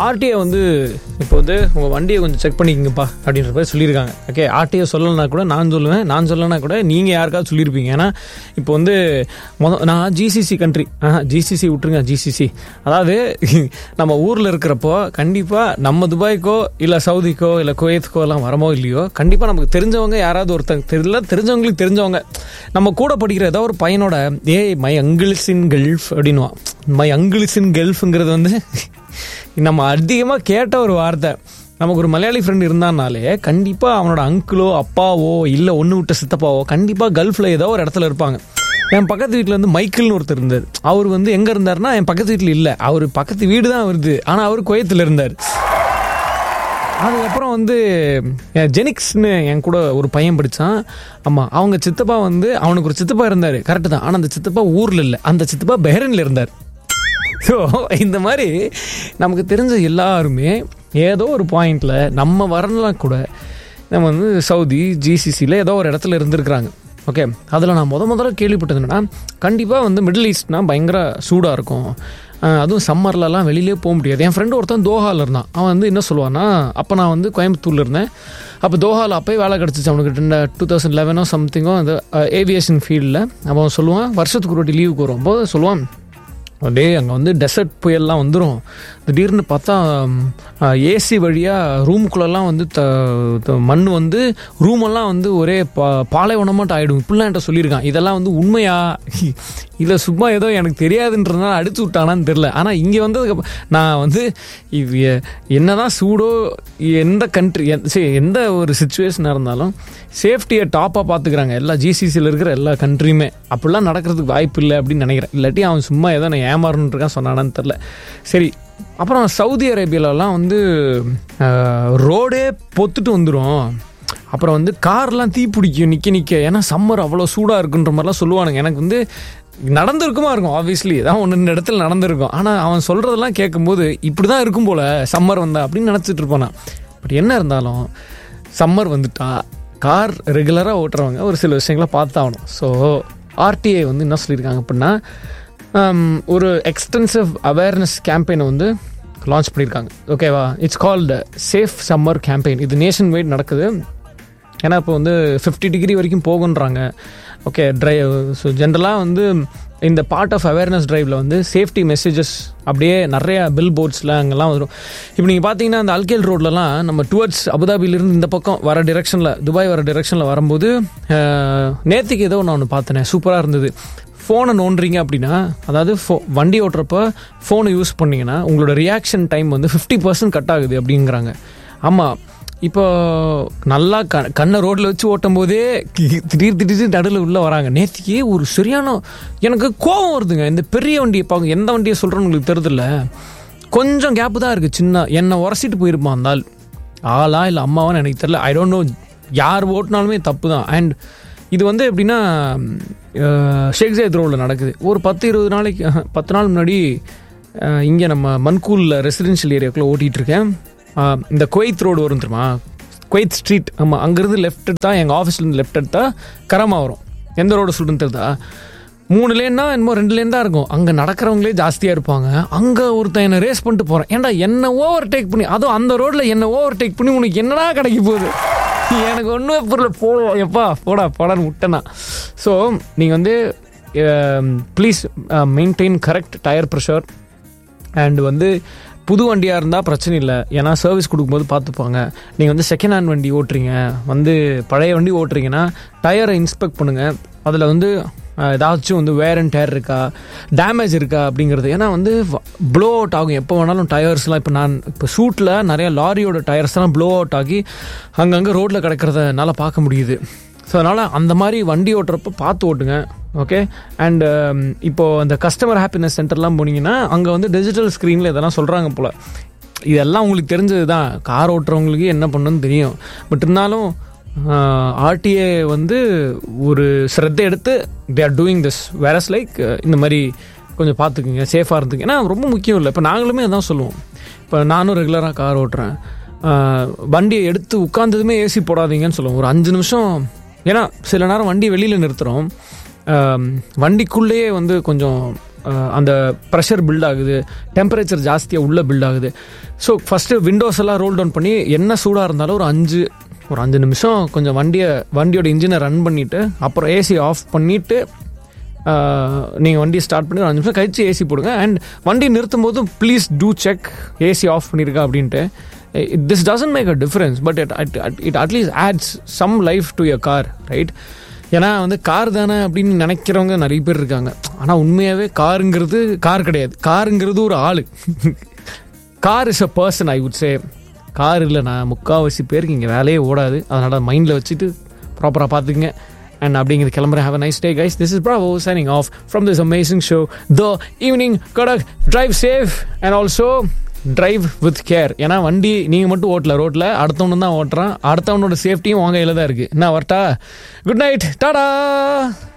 RTI வந்து இப்போ வந்து உங்கள் வண்டியை கொஞ்சம் செக் பண்ணிக்கங்கப்பா அப்படின்ற மாதிரி சொல்லியிருக்காங்க ஓகே ஆர்டிஐ சொல்லலைனா கூட நான் சொல்லுவேன் நான் சொல்லலைனா கூட நீங்கள் யாருக்காவது சொல்லியிருப்பீங்க ஏன்னா இப்போ வந்து மொத நான் ஜிசிசி கண்ட்ரி ஆ ஜிசிசி விட்டுருங்க ஜிசிசி அதாவது நம்ம ஊரில் இருக்கிறப்போ கண்டிப்பாக நம்ம துபாய்க்கோ இல்லை சவுதிக்கோ இல்லை குவைத்துக்கோ எல்லாம் வரமோ இல்லையோ கண்டிப்பாக நமக்கு தெரிஞ்சவங்க யாராவது ஒருத்தங்க தெரியல தெரிஞ்சவங்களுக்கு தெரிஞ்சவங்க நம்ம கூட படிக்கிற ஏதோ ஒரு பையனோட ஏய் மை அங்கிள்ஸ் இன் கல்ஃப் அப்படின்னுவான் மை அங்கிள்ஸ் இன் கல்ஃப்ங்கிறது வந்து நம்ம அதிகமாக கேட்ட ஒரு வார்த்தை நமக்கு ஒரு மலையாளி ஃப்ரெண்ட் இருந்தானாலே கண்டிப்பாக அவனோட அங்கிளோ அப்பாவோ இல்லை ஒன்று விட்ட சித்தப்பாவோ கண்டிப்பாக கல்ஃபில் ஏதோ ஒரு இடத்துல இருப்பாங்க என் பக்கத்து வீட்டில் வந்து மைக்கிள்னு ஒருத்தர் இருந்தார் அவர் வந்து எங்கே இருந்தாருன்னா என் பக்கத்து வீட்டில் இல்லை அவர் பக்கத்து வீடு தான் வருது ஆனால் அவர் குவைத்தில் இருந்தார் அதுக்கப்புறம் வந்து அஹ், ஜெனிக்ஸ்னு என் கூட ஒரு பையன் படித்தான் ஆமாம் அவங்க சித்தப்பா வந்து அவனுக்கு ஒரு சித்தப்பா இருந்தார் கரெக்டு தான் ஆனால் அந்த சித்தப்பா ஊரில் இல்லை அந்த சித்தப்பா பெஹரனில் இருந்தார் ஸோ இந்த மாதிரி நமக்கு தெரிஞ்ச எல்லாருமே ஏதோ ஒரு பாயிண்டில் நம்ம வரலாம் கூட நம்ம வந்து சவுதி ஜிசிசியில் ஏதோ ஒரு இடத்துல இருந்திருக்கிறாங்க ஓகே அதில் நான் முத முதல்ல கேள்விப்பட்டது என்னன்னா கண்டிப்பாக வந்து மிடில் ஈஸ்ட்னா பயங்கர சூடாக இருக்கும் அஹ் அதுவும் சம்மர்லலாம் வெளியிலே போக முடியாது என் ஃப்ரெண்டு ஒருத்தன் தோஹாவில் இருந்தான் அவன் வந்து என்ன சொல்லுவான்னா அப்போ நான் வந்து கோயம்புத்தூரில் இருந்தேன் அப்போ தோஹாவில் அப்போயே வேலை கிடச்சிச்சு அவனுக்கு டூ தௌசண்ட் லெவனோ சம்திங்கோ அந்த ஏவியேஷன் ஃபீல்டில் அவன் சொல்லுவான் வருஷத்துக்கு ஒரு வாட்டி லீவுக்கு வரும்போது சொல்லுவான் டே அங்கே வந்து டெசர்ட் புயல்லாம் வந்துடும் திடீர்னு பார்த்தா ஏசி வழியாக ரூமுக்குள்ளெல்லாம் வந்து த த- மண் வந்து ரூமெல்லாம் வந்து ஒரே பா பாலைவனமாட்டம் ஆகிடும் இப்படிலாம் என்கிட்ட சொல்லியிருக்கான் இதெல்லாம் வந்து உண்மையா இல்லை சும்மா ஏதோ எனக்கு தெரியாதுன்றதுனால அடிச்சு விட்டானான்னு தெரில ஆனால் இங்கே வந்ததுக்கு நான் வந்து இது எ- என்னதான் சூடோ எந்த கண்ட்ரி எந்த ஒரு சுச்சுவேஷனாக இருந்தாலும் சேஃப்டியை டாப்பாக பார்த்துக்கிறாங்க எல்லா ஜிசிசியில் இருக்கிற எல்லா கண்ட்ரியுமே அப்படிலாம் நடக்கிறதுக்கு வாய்ப்பு இல்லை அப்படின்னு நினைக்கிறேன் இல்லாட்டி அவன் சும்மா ஏதோ நான் ஏமாறணுன்னு இருக்கான் சொன்னானான்னு தெரில சரி அப்புறம் சவுதி அரேபியாலலாம் வந்து ரோடே பொத்துட்டு வந்துடும் அப்புறம் வந்து கார்லாம் தீ பிடிக்கும் நிற்க நிற்க ஏன்னா சம்மர் அவ்வளோ சூடாக இருக்குன்ற மாதிரிலாம் சொல்லுவானுங்க எனக்கு வந்து நடந்திருக்குமா இருக்கும் ஆப்வியஸ்லி ஏதாவது ஒன்று ரெண்டு இடத்துல நடந்திருக்கும் ஆனால் அவன் சொல்கிறதெல்லாம் கேட்கும்போது இப்படி தான் இருக்கும் போல் சம்மர் வந்தா அப்படின்னு நினச்சிட்டு இருப்பானா பட் என்ன இருந்தாலும் சம்மர் வந்துட்டா கார் ரெகுலராக ஓட்டுறவங்க ஒரு சில விஷயங்களை பார்த்தாகணும் ஸோ ஆர்டிஐ வந்து என்ன சொல்லியிருக்காங்க அப்படின்னா ஹம், ஒரு எக்ஸ்டென்சிவ் அவேர்னஸ் கேம்பெயினை வந்து லான்ச் பண்ணியிருக்காங்க ஓகேவா it's called safe summer campaign இது நேஷன் வைட் நடக்குது ஏன்னா இப்போ வந்து ஃபிஃப்டி டிகிரி வரைக்கும் போகுன்றாங்க ஓகே ட்ரைவ் ஸோ ஜென்ரலாக வந்து இந்த பார்ட் ஆஃப் அவேர்னஸ் டிரைவில் வந்து சேஃப்டி மெசேஜஸ் அப்படியே நிறைய பில் போர்ட்ஸில் அங்கெல்லாம் வரும் இப்போ நீங்கள் பார்த்தீங்கன்னா அந்த அல்கேல் ரோட்லலாம் நம்ம டுவர்ட்ஸ் அபுதாபியிலிருந்து இந்த பக்கம் வர டிரெக்ஷனில் துபாய் வர டிரெக்ஷனில் வரும்போது அஹ், நேத்திக்கு ஏதோ நான் ஒன்று பார்த்தேனே சூப்பராக இருந்தது ஃபோனை நோண்டுறீங்க அப்படின்னா அதாவது ஃபோ வண்டி ஓட்டுறப்ப ஃபோனை யூஸ் பண்ணீங்கன்னா உங்களோட ரியாக்ஷன் டைம் வந்து ஃபிஃப்டி பர்சன்ட் கட் ஆகுது அப்படிங்கிறாங்க ஆமாம் இப்போ நல்லா க கண்ணை ரோட்டில் வச்சு ஓட்டும் போதே கி- திடீர் திடீர் நடுவில் உள்ளே வராங்க நேற்றுக்கு ஒரு சரியான எனக்கு கோபம் வருதுங்க இந்த பெரிய வண்டியை பார்க்க எந்த வண்டியை சொல்கிறேன்னு உங்களுக்கு தெரியுதுல்ல கொஞ்சம் கேப்பு தான் இருக்குது சின்ன என்னை உரசிட்டு போயிருப்பான் அந்த ஆள் ஆளா இல்லை அம்மாவான்னு எனக்கு தெரியல ஐ டோன்ட் நோ யார் ஓட்டினாலுமே தப்பு தான் அண்ட் இது வந்து எப்படின்னா அஹ், ஷேக் ஜயத் ரோடில் நடக்குது ஒரு பத்து இருபது நாளைக்கு அஹ், பத்து நாள் முன்னாடி இங்கே நம்ம மன்கூலில் ரெசிடென்ஷியல் ஏரியாக்குள்ளே ஓட்டிகிட்டு இருக்கேன் அஹ், இந்த குவைத் ரோடு வரும் தெரியுமா குவைத் ஸ்ட்ரீட் ஆமாம் அங்கேருந்து லெஃப்ட் எடுத்தா எங்கள் ஆஃபீஸ்லேருந்து லெஃப்ட் எடுத்தா கரமா வரும் எந்த ரோடு சொல்லுன்னு தெரியுதா மூணு லேன்னா என்னமோ ரெண்டு லேன் தான் இருக்கும் அங்கே நடக்கிறவங்களே ஜாஸ்தியாக இருப்பாங்க அங்கே ஒருத்தன் என்னை ரேஸ் பண்ணிட்டு போகிறேன் ஏன்டா என்ன ஓவர் டேக் பண்ணி அதுவும் அந்த ரோட்டில் என்ன ஓவர் டேக் பண்ணி உனக்கு என்னடா கிடைக்க போகுது எனக்கு ஒன்றுமே புரியல போ எப்பா போடா போடான்னு விட்டேனா ஸோ நீங்கள் வந்து please maintain correct tyre pressure and வந்து புது வண்டியாக இருந்தால் பிரச்சனை இல்லை ஏன்னா சர்வீஸ் கொடுக்கும்போது பார்த்துப்பாங்க நீங்கள் வந்து செகண்ட் ஹேண்ட் வண்டி ஓட்டுறீங்க வந்து பழைய வண்டி ஓட்டுறீங்கன்னா டயரை இன்ஸ்பெக்ட் பண்ணுங்கள் அதில் வந்து அஹ், ஏதாச்சும் வந்து வேர் அண்ட் டயர் இருக்கா டேமேஜ் இருக்கா அப்படிங்கிறது ஏன்னா வந்து ப்ளோ அவுட் ஆகும் எப்போ வேணாலும் டயர்ஸ்லாம் இப்போ நான் இப்போ ஷூட்டில் நிறைய லாரியோட டயர்ஸ்லாம் ப்ளோ அவுட் ஆகி அங்கங்கே ரோட்டில் கிடக்கிறத என்னால் பார்க்க முடியுது ஸோ அதனால் அந்த மாதிரி வண்டி ஓட்டுறப்ப பார்த்து ஓட்டுங்க ஓகே அண்ட் இப்போ அந்த கஸ்டமர் ஹாப்பினஸ் சென்டர்லாம் போனீங்கன்னா அங்கே வந்து டிஜிட்டல் ஸ்க்ரீனில் இதெல்லாம் சொல்கிறாங்க போல் இதெல்லாம் உங்களுக்கு தெரிஞ்சது தான் கார் ஓட்டுறவங்களுக்கு என்ன பண்ணணும்னு தெரியும் பட் இருந்தாலும் ஆர்டிஏ வந்து ஒரு ஸ்ரத்தை எடுத்து they are doing this various like இந்த மாதிரி கொஞ்சம் பார்த்துக்குங்க சேஃபாக இருந்துங்க ஏன்னா ரொம்ப முக்கியம் இல்லை இப்போ நாங்களுமே அதான் சொல்லுவோம் இப்போ நானும் ரெகுலராக கார் ஓட்டுறேன் ஆஹ் வண்டியை எடுத்து உட்காந்ததுமே ஏசி போடாதீங்கன்னு சொல்லுவோம் ஒரு அஞ்சு நிமிஷம் ஏன்னா சில நேரம் வண்டி வெளியில் நிறுத்துகிறோம் வண்டிக்குள்ளேயே வந்து கொஞ்சம் அந்த ப்ரெஷர் பில்ட் ஆகுது டெம்பரேச்சர் ஜாஸ்தியாக உள்ள பில்ட் ஆகுது ஸோ ஃபஸ்ட்டு விண்டோஸ் எல்லாம் ரோல் டவுன் பண்ணி என்ன சூடாக இருந்தாலும் ஒரு அஞ்சு ஒரு அஞ்சு நிமிஷம் கொஞ்சம் வண்டியை வண்டியோட இன்ஜினை ரன் பண்ணிவிட்டு அப்புறம் ஏசி ஆஃப் பண்ணிவிட்டு நீங்கள் வண்டியை ஸ்டார்ட் பண்ணி ஒரு அஞ்சு நிமிஷம் கழிச்சு ஏசி போடுங்க அண்ட் வண்டி நிறுத்தும் போதும் please do check AC off பண்ணியிருக்கா அப்படின்ட்டு this doesn't make a difference but it it at least adds some life to your car right ஏன்னா வந்து கார் தானே அப்படின்னு நினைக்கிறவங்க நிறைய பேர் இருக்காங்க ஆனால் உண்மையாகவே காருங்கிறது கார் கிடையாது காருங்கிறது ஒரு ஆள் car is a person I would say car இல்லைண்ணா முக்கால்வாசி பேருக்கு இங்கே வேலையே ஓடாது அதனால் மைண்டில் வச்சுட்டு ப்ராப்பராக பார்த்துக்குங்க அண்ட் அப்படிங்கிறது கிளம்புறேன் have a nice day guys this is Bravo signing off from this amazing show the evening கடக் drive safe and also drive with care ஏன்னா வண்டி நீங்கள் மட்டும் ஓட்டல ரோட்டில் அடுத்தவனு தான் ஓட்டுறான் அடுத்தவனோட சேஃப்டியும் உங்க கையில் தான் இருக்குது என்ன வரட்டா குட் நைட் டாடா